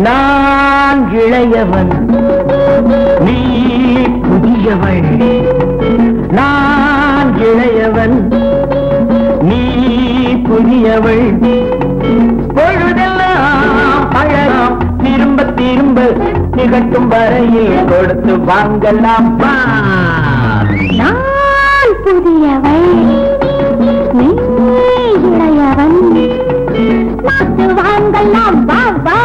நான் இளையவன் நீ புதியவள் நான் இளையவன் நீ புதியவள் பொழுதெல்லாம் பழகம் திரும்ப திரும்ப நிகட்டும் வரையில் கொடுத்து வாங்கலாம் வா. நான் புதியவள் நீ இளையவன் பார்த்து வாங்கலாம் வா வா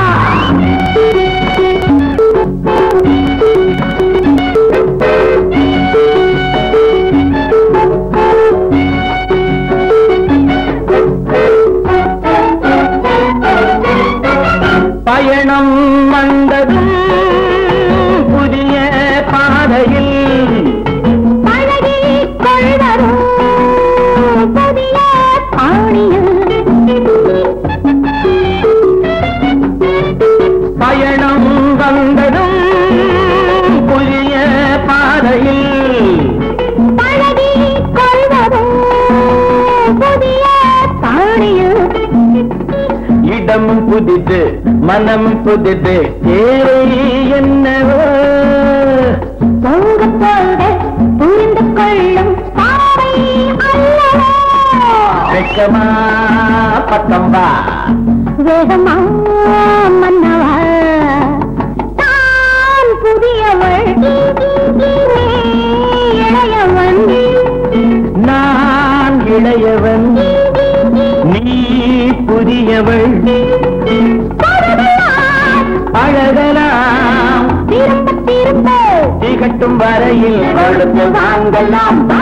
பயணம் வந்ததும் புதிய பாதையில் பழகிக் கொள்வரும் புதிய பாணியில் பயணம் வந்ததும் புதிய பாதையில் பழகிக் கொள்வரும் புதிய பாணியில் இடம் புதிது மனம் புதிது தேவை என்னவோ பொங்க போக புரிந்து கொள்ளும் பாவை அல்லவோ வெக்கமா பக்கம்பா வேகமா மன்னவா தான் புதியவள் நீ இளையவன் நான் இளையவன் நீ புதியவள் பரவலாம், அழகலாம் திரும்ப திரும்ப திகட்டும் வரையில் கொடுத்து வாங்கலாம் வா.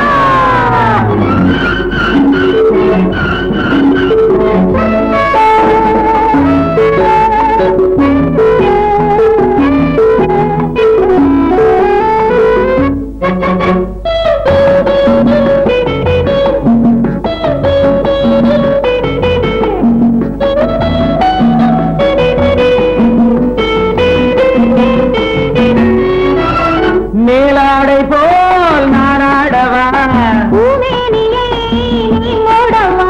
மேலாடை போல் நானாடவா பூமேனியை நீ மூடவா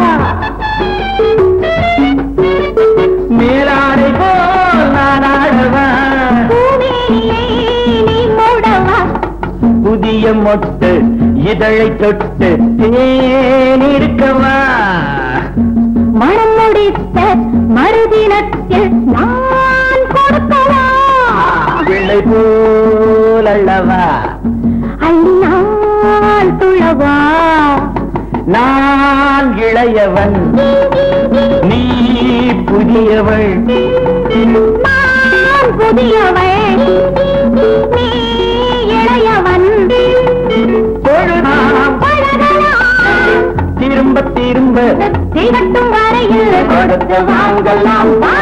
மேலாடை போல் நானாடவா பூமேனியை நீ மூடவா புதிய மொட்டு இதழை தொட்டு தேனிருக்கவா மனம் முடித்த மறுதினத்தில் நான் கொடுக்கவா பிள்ளை போல் அல்லவா அள்ளினால் துழவா நான் இளையவன் நீ புதியவள் நான் புதியவள் நீ இளையவன் பொழுதாம் பழகலாம் திரும்ப திரும்ப திகட்டும் வரையில் கொடுத்து வாங்கலாம் வா.